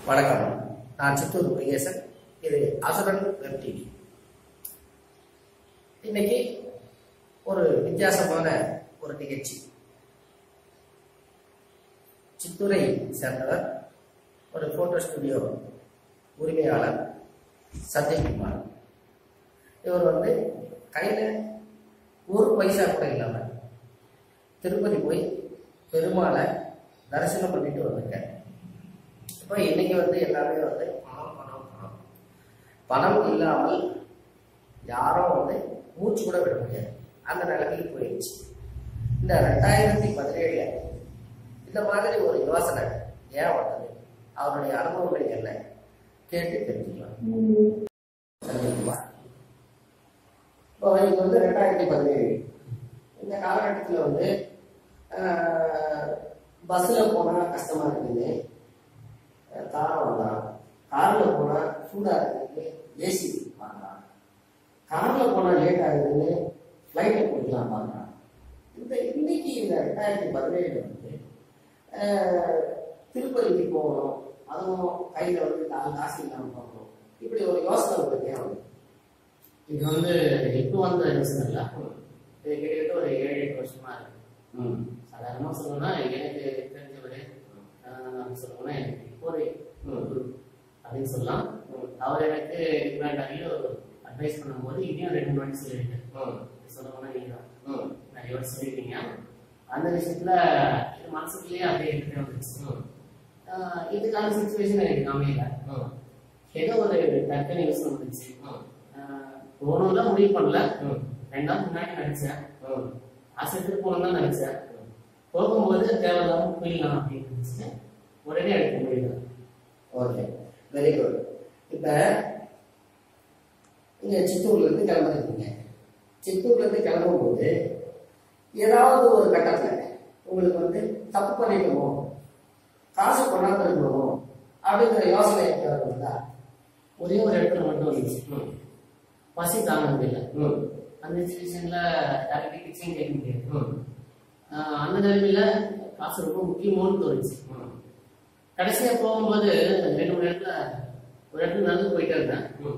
வணக்கம் நான் சித்தூர் முருகேசன் இது அசுரன் வெப் டிவி இன்னைக்கு ஒரு வித்தியாசமான ஒரு நிகழ்ச்சி சித்தூரை சேர்ந்தவர் ஒரு போட்டோ ஸ்டுடியோ உரிமையாளர் சத்யகுமார் இவர் வந்து கையில் ஒரு பைசா கூட இல்லாமல் திருப்பதி போய் பெருமாளை தரிசனம் பண்ணிட்டு வந்திருக்காரு இப்போ இன்னைக்கு வந்து எல்லாமே வந்து பணம் பணம் பணம் பணம் இல்லாமல் யாரும் வந்து மூச்சு கூட விட முடியாது அந்த நிலைமைக்கு போயிடுச்சு இந்த ரெண்டாயிரத்தி பதினேழுல இந்த மாதிரி ஒரு யோசனை ஏன் வந்தது அவருடைய அனுபவங்கள் என்ன கேட்டு தெரிஞ்சுக்கலாம் சரிங்களா இப்போ இது வந்து ரெண்டாயிரத்தி பதினேழு இந்த காலகட்டத்தில் வந்து பஸ்ஸில் போனால் கஷ்டமாக இருக்குது காரம் வாங்கலாம் காரில் போனால் சூடாக இருக்குது ஏசி வாங்கலாம் காரில் போனால் லேட் ஆகுதுன்னு ஃப்ளைட்டை பிடிக்கலாம் பார்க்கலாம் இந்த இன்னைக்கு இந்த ரெண்டாயிரத்தி பதினேழு வந்து அஹ், திருப்பதிக்கு போகணும் அதுவும் கையில் வந்து நாலு காசு இல்லாமல் போகணும் இப்படி ஒரு யோசனை உங்களுக்கு ஏன் வந்து இது வந்து இப்போ வந்த யோசனை இல்லை இது கிட்டத்தட்ட ஒரு ஏழு எட்டு வருஷமா இருக்கு ம் சாதாரணமாக சொல்லணும்னா எனக்கு தெரிஞ்சவர் சொல்லணும்னா எனக்கு இப்போதை குரு அப்படின்னு சொல்லலாம் அவர் எனக்கு டிஃப்ரெண்டாகி ஒரு அட்வைஸ் பண்ணும்போது இனியும் ரெண்டு மூணு வாட்டி சொல்லியிருக்கேன் ம் சொல்லணும்னா நீங்க தான் ம் நிறைய வாட்டி சொல்லியிருக்கீங்க அந்த விஷயத்துல இது மனசுக்குள்ளேயே அப்படியே எடுத்துட்டே வந்துச்சு ஆஹ் இதுக்கான சுச்சுவேஷன் எனக்கு அமையல ம் ஏதோ ஒரு டக்குன்னு யோசனை வந்துச்சு ம் போகணும்லாம் முடிவு பண்ணல ம் ரெண்டு நாள் முன்னாடி நினைச்சேன் ம் ஆசைக்கு போகணும் தான் நினைச்சேன் போகும்போது தேவையில்லாம போயிடலாம் அப்படின்னு நினைச்சு உடனே எடுக்க முடியல ஓகே வெரி குட் இப்போ நீங்க சித்தூர்ல இருந்து கிளம்புறீங்க சித்தூர்ல இருந்து கிளம்பும்போது ஏதாவது ஒரு கட்டத்துல உங்களுக்கு வந்து தப்பு பண்ணிக்கணுமோ காசு கொண்டாந்து இருக்கணும் அப்படிங்கிற யோசனை எப்பயாவது வருதா ஒரே ஒரு இடத்துல மட்டும் வந்துச்சு ம் பசி தாங்க முடியல ம் அந்த சுச்சுவேஷன்ல யார்கிட்ட கிச்சன் கேட்க முடியாது ம் ஆஹ் அந்த நிலைமையில காசு ரொம்ப முக்கியமோன்னு தோணுச்சு ம் கடைசியா போகும்போது ரெண்டு மூணு இடத்துல ஒரு இடத்துல நடந்து போயிட்டே இருந்தேன் ம்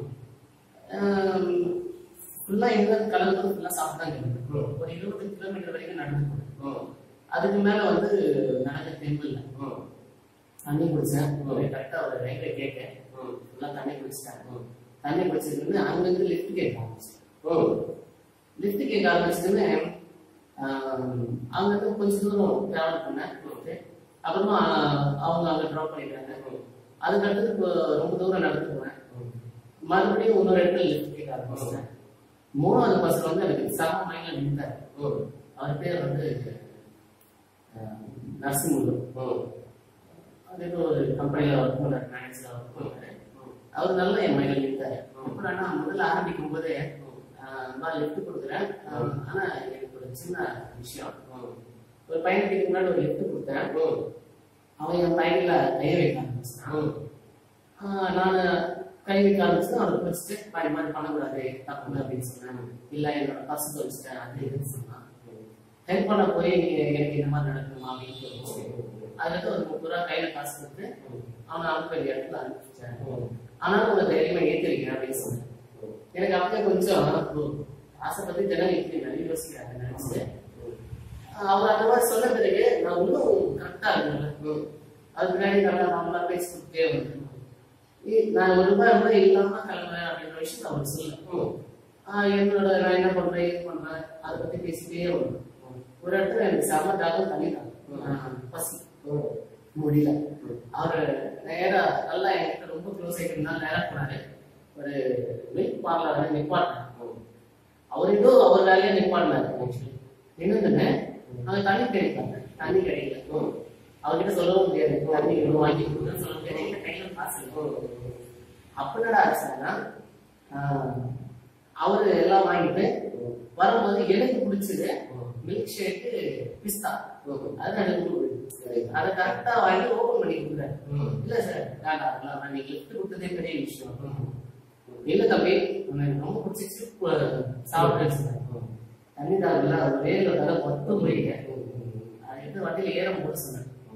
ஃபுல்லா எங்க கலந்து ஃபுல்லா சாப்பிட்டு தான் கிளம்புனேன். ம். ஒரு இருபத்தஞ்சு கிலோமீட்டர் வரைக்கும் நடந்து போனேன் ம் அதுக்கு மேல வந்து நடக்க தெம்பு இல்லை ம் தண்ணி குடிச்சேன் ம். ஒரு கரெக்டா ஒரு ரயில்வே கேட்க ம் ஃபுல்லா தண்ணி குடிச்சிட்டேன் ம் தண்ணி குடிச்சதுன்னு அங்கிருந்து லிஃப்ட் கேட்க ஆரம்பிச்சிட்டேன் ம் லிஃப்ட் கேட்க ஆரம்பிச்சதுன்னு அங்கிருந்து கொஞ்சம் தூரம் டிராவல் பண்ணேன் அப்புறமா அவங்க அங்க ட்ராப் பண்ணிட்டாங்க அதுக்கு அடுத்தது இப்போ ரொம்ப தூரம் நடந்து போனேன் மறுபடியும் இன்னொரு இடத்துல லிஃப்ட் கேட்க ஆரம்பிச்சிட்டேன் மூணாவது பஸ்ல வந்து எனக்கு சம மைண்ட்ல நின்றார் ம் அவர் பேர் வந்து நரசிம்முல்லு ம் அது ஏதோ ஒரு கம்பெனில ஒர்க் பண்றாரு மேனேஜர் ஒர்க் பண்றாரு அவர் நல்லா என் மைண்ட்ல நின்றாரு அப்புறம் நான் முதல்ல ஆரம்பிக்கும் போதே நான் லிஃப்ட் கொடுக்குறேன் ஆஹ் ஆனா எனக்கு ஒரு சின்ன விஷயம் ஒரு பையனுக்கு இதுக்கு முன்னாடி ஒரு லிஃப்ட் கொடுத்தேன் அவன் என் பையன்ல கையை வைக்க ஆரம்பிச்சான் ஆஹ் நான் கை வைக்க ஆரம்பிச்சு அவரை பிடிச்சிட்டு பாய் மாதிரி பண்ணக்கூடாது தப்பு அப்படின்னு சொன்னேன் இல்ல என்னோட பர்ஸ் தொலைச்சிட்டேன் அது இதுன்னு சொன்னான் ஹெல்ப் பண்ண போய் நீங்க எனக்கு இந்த மாதிரி நடக்கணுமா அப்படின்னு சொல்லுச்சு அதுக்கு ஒரு முப்பது ரூபா கையில காசு கொடுத்து அவனை அனுப்ப வேண்டிய இடத்துல அனுப்பிச்சிட்டேன் ஆனாலும் உங்க தைரியமா ஏத்திருக்கேன் அப்படின்னு சொன்னேன் எனக்கு அப்பவே கொஞ்சம் ஓ, ஆசை பத்தி தினம் இப்படி நிறைய யோசிக்கிறாங்க நினைச்சு அவர் அந்த மாதிரி சொன்ன பிறகு நான் இன்னும் கரெக்டா இருந்தேன் அது பின்னாடி நல்லா நம்மளா பேசி கொடுத்தே வந்தேன் இ- நான் ஒரு ரூபாய் கூட இல்லாம கிளம்புறேன் அப்படின்ற விஷயத்த அவர் சொல்ல ஆஹ் என்னோட நான் என்ன பண்றேன் ஏது பண்றேன் அதை பத்தி பேசிட்டே வந்தேன் ஒரு இடத்துல எனக்கு செம தாகம் தண்ணிதான் பசி முடியல அவரு நேரா நல்லா என்கிட்ட ரொம்ப க்ளோஸ் ஆகிட்டு இருந்தா நேரா போனாரு ஒரு மில்க் பார்லர் நிப்பாட்டினார் அவர் ஏதோ அவர் வேலையை நிப்பாட்டினாரு ஆக்சுவலி நின்றுன்னு அங்க தண்ணி கிடைக்கல தண்ணி கிடைக்கல அவர்கிட்ட சொல்லவும் முடியாது தண்ணி இவ்வளவு வாங்கி கொடுன்னு சொல்ல முடியாது என்கிட்ட கையில காசு இல்லை அப்ப என்னடா ஆச்சுன்னா ஆஹ், அவரு எல்லாம் வாங்கிட்டு வரும்போது எனக்கு பிடிச்சது மில்க் ஷேக்கு பிஸ்தா அது எனக்கு பிடிச்சது. அதை கரெக்டா வாங்கி ஓபன் பண்ணி கொடுக்குறாரு இல்ல சார் வேண்டாம் அதெல்லாம் வேண்டாம். நீங்க gift கொடுத்ததே பெரிய விஷயம் இல்ல தம்பி எனக்கு ரொம்ப பிடிச்சிச்சு சாப்பிட்டு தண்ணி தாங்கல ஒரே ஒரு தடவை மொத்தம் முடியல அது எடுத்து வண்டியில ஏற போட சொன்னேன் சரி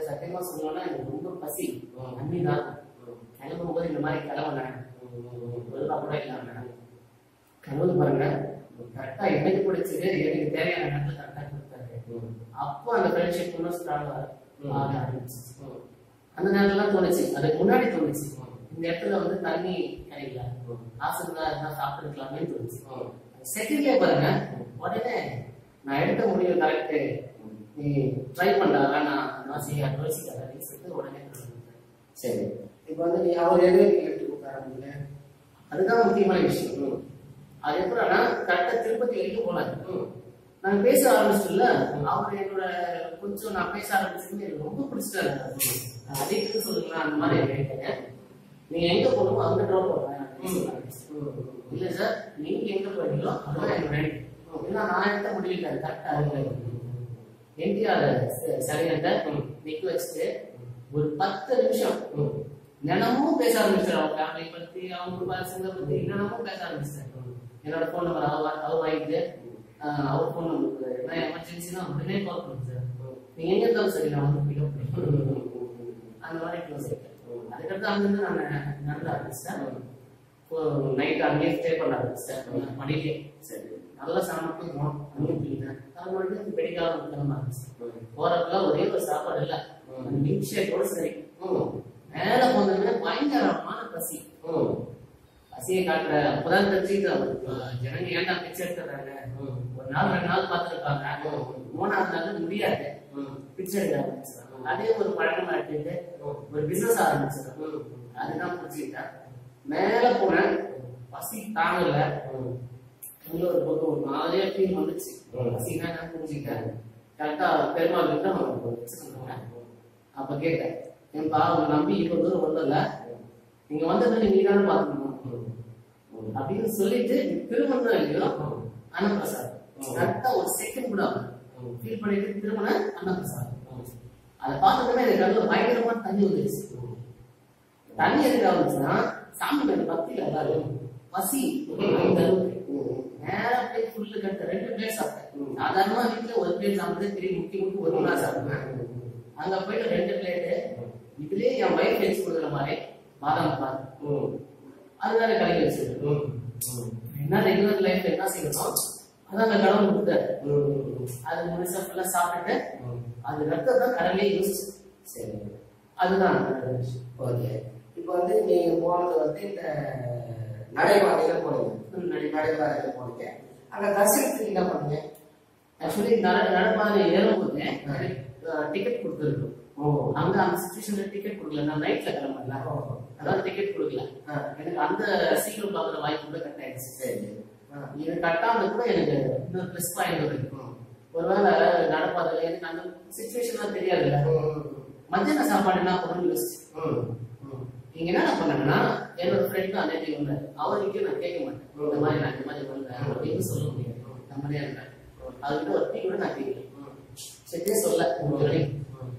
சத்தியமா சொல்லணும்னா எனக்கு ரொம்ப பசி தண்ணி தான் கிளம்பும் போது இந்த மாதிரி கிளம்புனேன் ஒரு ரூபா கூட இல்லாம கிளம்புது பாருங்க கரெக்டா எனக்கு பிடிச்சது எனக்கு தேவையான நேரத்துல கரெக்டா கொடுத்தாரு அப்போ அந்த ஃப்ரெண்ட்ஷிப் இன்னும் ஸ்ட்ராங் ஆக ஆரம்பிச்சு அந்த நேரம்லாம் தோணுச்சு அதுக்கு முன்னாடி தோணுச்சு இந்த இடத்துல வந்து தண்ணி கிடைக்கல ஆசை இருந்தா இருந்தா சாப்பிட்டுருக்கலாமே தோணுச்சு செகண்ட்லயே பாருங்க உடனே நான் எடுத்த முடிவு கரெக்ட் நீ ட்ரை பண்ண வேணாம் நான் செய்ய யோசிக்காத அப்படின்னு சொல்லிட்டு உடனே சொல்லிட்டேன். சரி இப்போ வந்து நீ அவர் எதுவும் நீங்க எடுத்து கொடுத்தாருங்க அதுதான் முக்கியமான விஷயம் அது எப்படின்னா கரெக்டா திருப்பதி வரைக்கும் போனாரு நாங்க பேச ஆரம்பிச்சிட்டோம்ல அவர் என்னோட கொஞ்சம் நான் பேச ஆரம்பிச்சது எனக்கு ரொம்ப பிடிச்சிட்டாரு அதிகம் சொல்லுங்களா அந்த மாதிரி கேட்டேன் நீங்க எங்க போகணுமோ அங்க ட்ராப் பண்ணுறேன் இல்ல சார் நீங்க எங்க போறீங்களோ அதான் எனக்கு வேணும் ஏன்னா நான் எடுத்த முடியல கரெக்டா இருக்கு என்டிஆர் சரியாண்ட நிக்க வச்சுட்டு ஒரு பத்து நிமிஷம் தினமும் பேச ஆரம்பிச்சார் அவங்க ஃபேமிலி பத்தி அவங்க பசங்க பத்தி தினமும் பேச ஆரம்பிச்சார் என்னோட ஃபோன் நம்பர் அவர் அவர் வாங்கிட்டு ஆஹ், அவர் ஃபோன் நம்பர் நான் எமர்ஜென்சினா உடனே கால் பண்ணுங்க சார் நீங்க எங்க இருந்தாலும் சரி நான் வந்து பிக்கப் பண்ணி அந்த மாதிரி க்ளோஸ் ஆயிட்டேன் அதுக்கடுத்து அங்கிருந்து நான் நடந்து ஆரம்பிச்சிட்டேன் நைட் அங்கேயே ஸ்டே பண்ண ஆரம்பிச்சிட்டேன் மடியிலே சரி நல்ல சாணத்துக்கு போனோம் அங்கேயும் போயிட்டேன் அது மட்டும் வெடிக்காலம் கிளம்ப ஆரம்பிச்சேன் போறப்பெல்லாம் ஒரே ஒரு சாப்பாடு இல்ல மில்க் ஷேக்கோட சரி மேல போனதுமே பயங்கரமான பசி பசியை காட்டுற அப்பதான் தெரிஞ்சுக்கிட்டேன் ஜனங்க ஏன்டா பிச்சை எடுத்துறாங்க ஒரு நாள் ரெண்டு நாள் பார்த்துருப்பாங்க மூணாவது நாள் முடியாது பிச்சை எடுக்க ஆரம்பிச்சிடும் அதே ஒரு பழக்கமா எடுத்துட்டு ஒரு பிசினஸ் ஆரம்பிச்சிடும் அதுதான் புரிஞ்சுக்கிட்டேன் மேல போனேன் பசி தாங்கல உள்ள ஒரு பக்கம் ஒரு மாதிரியா ஃபீல் வந்துச்சு பசினா என்ன புரிஞ்சுக்கிட்டேன் கரெக்டா பெருமாள் கிட்ட வச்சுருந்தாங்க அப்ப கேட்டேன் ஏன்பா உங்க நம்பி இவ்வளவு தூரம் வந்தல நீங்க வந்ததை நீங்க தானே பாத்துக்கணும் அப்படின்னு சொல்லிட்டு திருமணம் இல்லையோ அன்னப்பிரசாதம் கரெக்டா ஒரு செகண்ட் கூட ஃபீல் பண்ணிட்டு திருமண அன்னப்பிரசாதம் அதை பார்த்ததுமே எனக்கு கண்ணுல பயங்கரமா தண்ணி வந்துருச்சு தண்ணி எதுக்கு வந்துச்சுன்னா சாமி மேல பக்தியில எல்லாரும் பசி அந்த அளவுக்கு நேரா போய் ஃபுல்லு கட்டு ரெண்டு பிளேட் சாப்பிட்டேன் சாதாரணமா வீட்டுல ஒரு பிளேட் சாப்பிட்டு திரும்பி முக்கி முக்கி ஒரு நாள் சாப்பிடுவேன் அங்க போயிட்டு ரெண்டு பிளேட்டு இதுலயே என் வயிறு வச்சு கொடுக்குற மாதிரி பாதாம் பால் அதுதான கலக்கி வச்சிருக்கு என்ன ரெகுலர் லைஃப்ல என்ன செய்யணும் அதான் அந்த கடவுள் கொடுத்தாரு அது முழுசா ஃபுல்லா சாப்பிட்டுட்டு அது ரத்தம் கடலே யோசிச்சு சரி அதுதான் அந்த விஷயம். ஓகே இப்போ வந்து நீங்க போனது வந்து இந்த நடைபாதையில போனீங்க முன்னாடி நடைபாதையில போனீங்க அங்க தரிசனத்துக்கு என்ன பண்ணீங்க ஆக்சுவலி நட நடப்பாதை ஏறும்போது டிக்கெட் கொடுத்துருக்கோம் ஓ அங்க அந்த சுச்சுவேஷன்ல டிக்கெட் கொடுக்கல நான் நைட்ல கிளம்பல அதாவது டிக்கெட் கொடுக்கல ஆ, எனக்கு அந்த சீக்கிரம் பார்க்குற வாய்ப்பு கூட கட் ஆயிடுச்சு சரி ஆ, இது கட்டாம கூட எனக்கு இன்னொரு ப்ளஸ் பாயிண்ட் ஒரு ம். ஒருவேளை நடப்பாதையில எனக்கு அந்த சுச்சுவேஷன்லாம் தெரியாதுல்ல ம், மத்தியான சாப்பாடு என்ன பண்ணணும்னு யோசிச்சு ம், ம். நீங்க என்ன பண்ணேன்னா என்னோட ஃப்ரெண்ட் அந்த இடத்துக்கு வந்தார் அவர்கிட்ட நான் கேட்க மாட்டேன் இந்த மாதிரி நான் இந்த மாதிரி வந்தேன் அப்படின்னு சொல்ல முடியாது நம்மளே இருந்தேன் அவர்கிட்ட ஒரு டீ கூட நான் கேட்கல சரி சொல்ல உங்களுக்கு வரைக்கும்.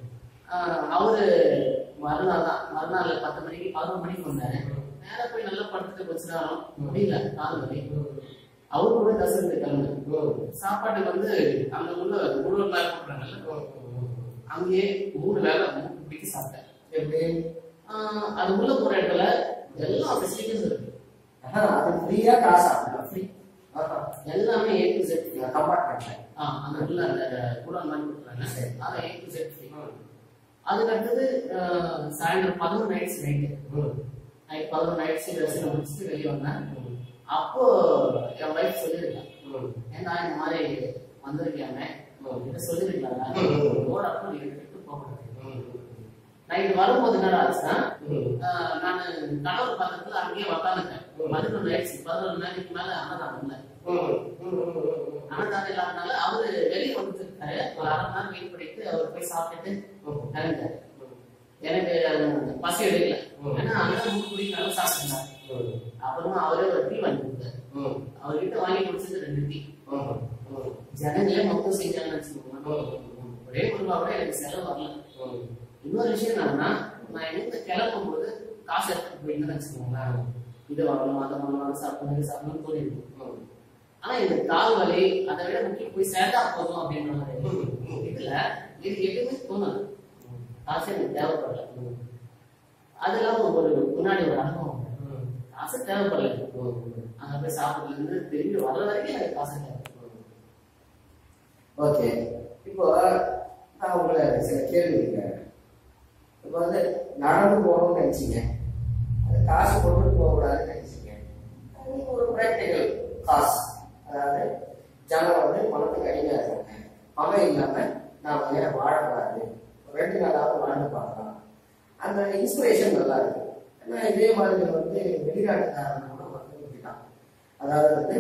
ஆஹ் அவரு மறுநாள் தான் மறுநாள் பத்து மணிக்கு பதினொரு மணிக்கு வந்தாரு நேரா போய் நல்லா படுத்துட்டு கொஞ்ச நேரம் முடியல நாலு மணி அவரு கூட தசரத்து கிளம்பு சாப்பாட்டுக்கு வந்து அங்க உள்ள முழு வேலை போடுறாங்கல்ல அங்கேயே மூணு வேலை மூணு பிடிக்க சாப்பிட்டேன் எப்படி ஆஹ் அது உள்ள போற இடத்துல எல்லா ஃபெசிலிட்டிஸும் இருக்கு ஆஹா, அது ஃப்ரீயா காசா ஃப்ரீ ஆஹா, எல்லாமே ஏ டு செட் ஃப்ரீ கம்பார்ட்மெண்ட்ல ஆ அந்த உள்ள அந்த குடான் மாதிரி கொடுக்குறாங்க அதை ஏ டு செட் ஃப்ரீ அதுக்கு அடுத்தது ஆஹ் சாயந்தரம் பதினொரு நைட்ஸ் நைட்டு நைட் பதினொரு நைட்ஸ் ட்ரெஸ்ஸில் முடிச்சுட்டு வெளியே வந்தேன் அப்போ என் ஒய்ஃப் சொல்லியிருக்கேன் ஏன்னா இந்த மாதிரி வந்திருக்காங்க இதை சொல்லியிருக்கலாம்ல போறப்போ நீங்க விட்டு போகக்கூடாது நைட் வரும்போது என்ன ஆச்சுன்னா ஆஹ் நானு கணவர் பக்கத்துல அங்கேயே உக்காந்துட்டேன் பதினொன்று ஆயிடுச்சு பதினொரு நாளைக்கு மேல அன்னதானம் இல்லை அன்னதானம் இல்லாதனால அவரு வெளியே வந்துருக்காரு ஒரு அரை மணி நேரம் வெயிட் பண்ணிட்டு அவர் போய் சாப்பிட்டுட்டு இறந்தாரு எனக்கு அது பசி எடுக்கல ஏன்னா அங்கே மூணு குடி நல்லா சாப்பிட்டுருந்தாரு அப்புறமா அவரே ஒரு டீ வாங்கி கொடுத்தாரு அவர்கிட்ட வாங்கி குடிச்சது ரெண்டு டீ ஜனங்களே மொத்தம் செஞ்சாங்கன்னு வச்சுக்கோங்க ஒரே குடும்பம் கூட எனக்கு செலவு வரல இன்னொரு விஷயம் என்னன்னா நான் எங்க கிளம்பும் போது காசு எடுத்துட்டு போயிருந்தேன்னு வச்சுக்கோங்களேன் இது வாங்கணும் அதை வாங்கணும் அதை சாப்பிடணும் இது சாப்பிடணும்னு தோணிருக்கும் ஆனா இந்த கால் வலி அதை விட முக்கியம் போய் சேர்ந்தா போதும் அப்படின்ற மாதிரி இதுல இது எதுவுமே தோணாது காசு எனக்கு தேவைப்படல அது இல்லாம ஒரு முன்னாடி ஒரு அனுபவம் காசு தேவைப்படல அங்க போய் சாப்பிட்றதுல இருந்து திரும்பி வர்ற வரைக்கும் எனக்கு காசு தேவை ஓகே இப்போ நான் உங்களை சில கேள்வி கேட்கிறேன் இப்போ வந்து நடந்து போகணும்னு நினைச்சீங்க அது காசு கொண்டு போகக்கூடாதுன்னு நினைச்சீங்க நீங்க ஒரு ப்ராக்டிக்கல் காசு அதாவது ஜனம் வந்து பணத்துக்கு அடிமையாக இருக்காங்க பணம் இல்லாம நாம ஏன் வாழக்கூடாது ஒரு ரெண்டு நாளாவது வாழ்ந்து பார்க்கலாம் அந்த இன்ஸ்பிரேஷன் நல்லா இருக்கு ஏன்னா இதே மாதிரி வந்து வெளிநாட்டுக்காரன் கூட வந்து இப்படிதான் அதாவது வந்து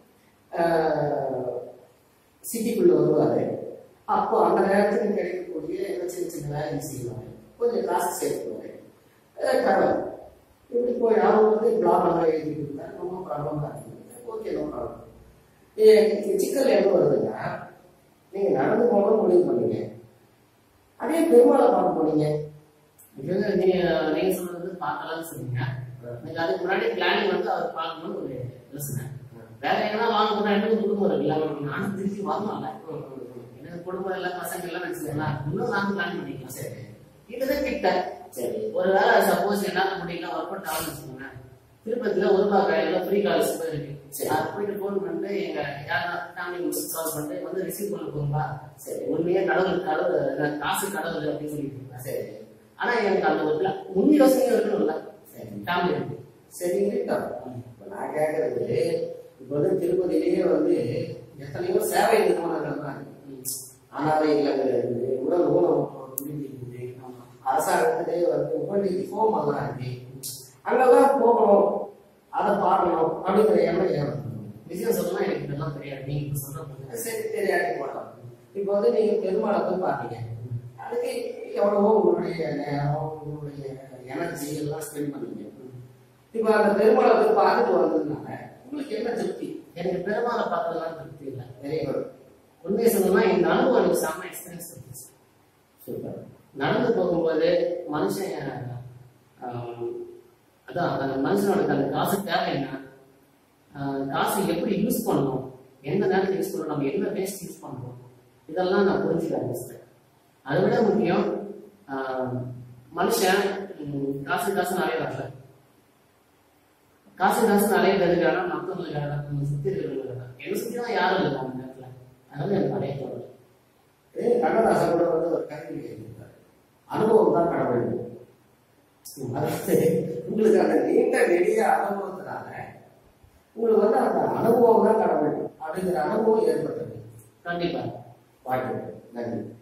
சிட்டிக்குள்ள வருவாரு அப்போ அந்த நேரத்துக்கு கிடைக்கக்கூடிய ஏதோ சின்ன சின்ன வேலை செய்வாங்க கொஞ்சம் காசு சேர்த்துவாரு அஹ் கடவுள் இப்படி போய் அவங்க வந்து பிளாக் எல்லாம் எழுதிட்டு இருந்தாங்க ரொம்ப ப்ராப்ளமாக இருக்கு ஓகே நோ ப்ராப்ளம் சிக்கல் என்ன வருதுன்னா நீங்க நடந்து போகணும் முடிவு பண்ணீங்க அதே பெருமாளை பார்க்க போனீங்க இது வந்து நீங்க நீங்க சொல்றது பார்க்கலாம்னு சொன்னீங்க எனக்கு அதுக்கு முன்னாடி பிளானிங் வந்து அவர் பார்க்கணும்னு ஒரு யோசனை வேற எங்கன்னா வாங்க போனா எனக்கு குடும்பம் இருக்குல்ல நானும் திருப்பி வரணும்ல எனக்கு குடும்பம் எல்லாம் பசங்க எல்லாம் வச்சுக்கலாம் இன்னும் நானும் பிளான் பண்ணிக்கலாம் சரி இதுதான் கிட்ட சரி ஒரு வேளை சப்போஸ் என்னால முடியல ஒர்க் அவுட் ஆகணும்னு வச்சுக்கோங்களேன் திருப்பதியில ஒரு ரூபாய் கடையில ஃப்ரீ கால்ஸ் இருக்கு சரி. அது போயிட்டு ஃபோன் பண்ணிட்டு எங்க யாரா ஃபேமிலி சால்வ் பண்ணிட்டு வந்து ரிசீவ் பண்ண போகுங்களா சரி உண்மையே கடவுள் கடவுள் நான் காசு கடவுள் அப்படின்னு சொல்லிட்டு இருந்தேன் சரி ஆனா எனக்கு அந்த ஒரு plan- உண்மை யோசனை இருக்கணும்ல சரி ஃபேமிலி இருக்கு சரி இருக்கட்டும் இப்ப நான் கேட்கறது இப்ப வந்து திருப்பதியிலேயே வந்து எத்தனையோ சேவை நிறுவனங்கள்லாம் இருக்கு அனாதை இல்லங்கள் இருக்குது உடல் ஊனமுற்றோர் விடுதி இருக்குது அரசாங்கத்திலே வந்து உபநிதி ஹோம் எல்லாம் இருக்கு அங்கெல்லாம் போகணும் அதை பார்க்கணும் அப்படிங்கிற எண்ணம் ஏன் வந்தது? விஷயம் சொல்லலாம் எனக்கு இதெல்லாம் தெரியாது நீங்க இப்ப சொல்றது சரி தெரியாட்டி போட்டோம் இப்போ வந்து நீங்க பெருமாளை போய் பார்த்தீங்க அதுக்கு எவ்வளவோ உங்களுடைய நேரம் உங்களுடைய எனர்ஜி எல்லாம் ஸ்பெண்ட் பண்ணீங்க இப்போ அந்த பெருமாளை போய் பார்த்துட்டு வந்ததுனால உங்களுக்கு என்ன திருப்தி எனக்கு பெருமாளை பார்த்ததெல்லாம் திருப்தி இல்லை வெரி குட் உண்மையை சொல்லணும்னா இந்த அனுபவம் எனக்கு செம்ம எக்ஸ்பீரியன்ஸ் இருந்துச்சு சூப்பர் நடந்து போகும்போது மனுஷன் ஆஹ், அதான் அந்த மனுஷனோட அந்த காசு தேவை என்ன ஆஹ், காசு எப்படி யூஸ் பண்ணணும் எந்த நேரத்தில் யூஸ் பண்ணணும் நம்ம என்ன வேஸ்ட் யூஸ் பண்ணணும் இதெல்லாம் நான் புரிஞ்சுக்க ஆரம்பிச்சிட்டேன் அதை விட முக்கியம் ஆஹ், மனுஷன் ம், காசு காசு நிறைய வரல காசு காசு நிறைய பேருக்கான மற்றவங்களுக்காக நம்ம சுத்தி இருக்கிறவங்களுக்காக என்ன சுத்தி தான் யாரும் இல்லை அந்த நேரத்துல அதனால எனக்கு நிறைய தோணல ஏய், கண்ணதாசன் கூட வந்து ஒரு கல்வி எழுதியிருக்காரு அனுபவம் தான் கடவுள் அதாவது உங்களுக்கு அந்த நீண்ட நெடிய அனுபவத்தினால உங்களுக்கு வந்து அந்த அனுபவம் தான் கடவுள் அப்படிங்கிற அனுபவம் ஏற்பட்டது கண்டிப்பா வாழ்க்கை நன்றி